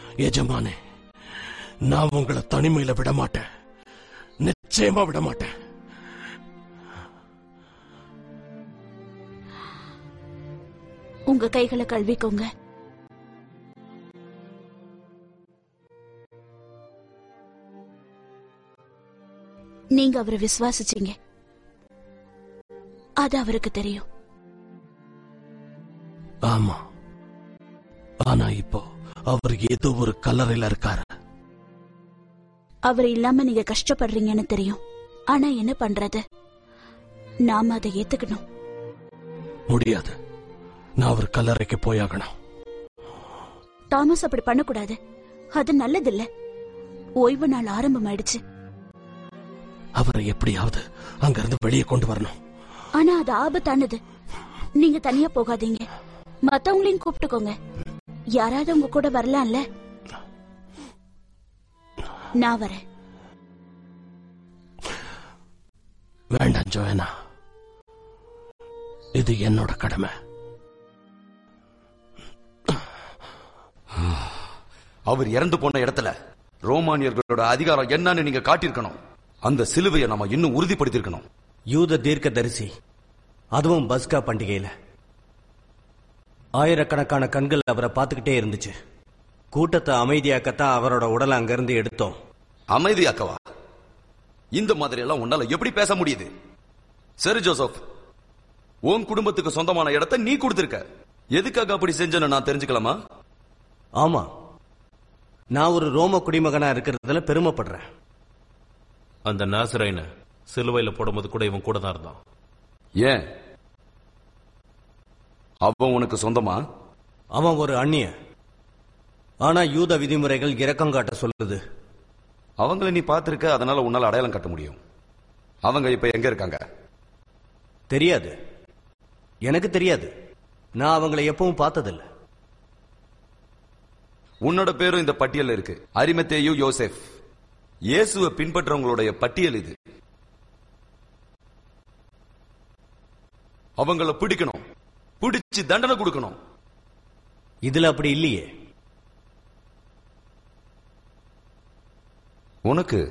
எஜமானே நான் உங்களை தனிமையில விட மாட்டேன் நிச்சயமா விட மாட்டேன் உங்க கைகளை கழுவிக்கோங்க நீங்க அவரை விசுவாசிச்சீங்க அது அவருக்கு தெரியும் ஆமா ஆனா இப்போ அவர் ஏதோ ஒரு கல்லறையில இருக்காரு அவர் இல்லாம நீங்க கஷ்டப்படுறீங்கன்னு தெரியும் ஆனா என்ன பண்றது நாம அதை ஏத்துக்கணும் முடியாது நான் அவர் கல்லறைக்கு போயாகணும் தாமஸ் அப்படி பண்ணக்கூடாது அது நல்லதில்ல ஓய்வு நாள் ஆரம்பமாயிடுச்சு அவரை எப்படியாவது அங்கிருந்து வெளியே கொண்டு வரணும் ஆனா அது ஆபத்தானது நீங்க தனியா போகாதீங்க மத்தவங்களையும் கூப்பிட்டுக்கோங்க யாராவது உங்க கூட வரலாம்ல நான் வரேன் வேண்டாம் ஜோயனா இது என்னோட கடமை அவர் இறந்து போன இடத்துல ரோமானியர்களோட அதிகாரம் என்னன்னு நீங்க காட்டியிருக்கணும் அந்த சிலுவையை நாம இன்னும் உறுதிப்படுத்தியிருக்கணும் யூத தீர்க்கதரிசி அதுவும் பஸ்கா பண்டிகையில ஆயிரக்கணக்கான கண்கள் அவரை பார்த்துக்கிட்டே இருந்துச்சு கூட்டத்தை அமைதியாக்கத்தான் அவரோட உடலை அங்கிருந்து எடுத்தோம் அமைதியாக்கவா இந்த மாதிரி எல்லாம் உன்னால எப்படி பேச முடியுது சரி ஜோசப் உன் குடும்பத்துக்கு சொந்தமான இடத்தை நீ கொடுத்திருக்க எதுக்காக அப்படி செஞ்சேன்னு நான் தெரிஞ்சுக்கலாமா ஆமா நான் ஒரு ரோம குடிமகனா இருக்கிறதுல பெருமைப்படுறேன் அந்த நாசரைன சிலுவையில போடும்போது கூட இவன் கூட தான் இருந்தான் ஏன் அவன் உனக்கு சொந்தமா அவன் ஒரு அந்நிய ஆனா யூத விதிமுறைகள் இரக்கம் காட்ட சொல்லுது அவங்கள நீ பார்த்திருக்க அதனால உன்னால அடையாளம் கட்ட முடியும் அவங்க இப்ப எங்க இருக்காங்க தெரியாது எனக்கு தெரியாது நான் அவங்களை எப்பவும் பார்த்ததில்ல உன்னோட பேரும் இந்த பட்டியல்ல இருக்கு அரிமத்தேயு யோசேப் இயேசுவை பின்பற்றவங்களுடைய பட்டியல் இது அவங்கள பிடிக்கணும் பிடிச்சு தண்டனை கொடுக்கணும் இதுல அப்படி இல்லையே உனக்கு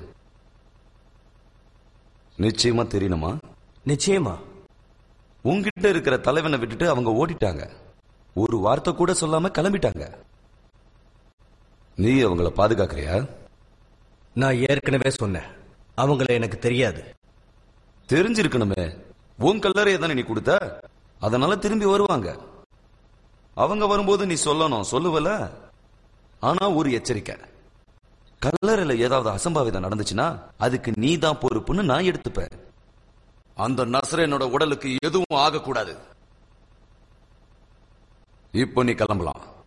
நிச்சயமா தெரியணுமா நிச்சயமா உன்கிட்ட இருக்கிற தலைவனை விட்டுட்டு அவங்க ஓடிட்டாங்க ஒரு வார்த்தை கூட சொல்லாம கிளம்பிட்டாங்க நீ அவங்கள பாதுகாக்கிறியா நான் ஏற்கனவே சொன்னேன் அவங்கள எனக்கு தெரியாது தெரிஞ்சிருக்கணுமே உன் கல்லறையை தானே நீ கொடுத்த அதனால திரும்பி வருவாங்க அவங்க வரும்போது நீ சொல்லணும் சொல்லுவல ஆனா ஒரு எச்சரிக்கை கல்லறையில ஏதாவது அசம்பாவிதம் நடந்துச்சுன்னா அதுக்கு நீ தான் பொறுப்புன்னு நான் எடுத்துப்பேன் அந்த நசரேனோட உடலுக்கு எதுவும் ஆகக்கூடாது இப்போ நீ கிளம்பலாம்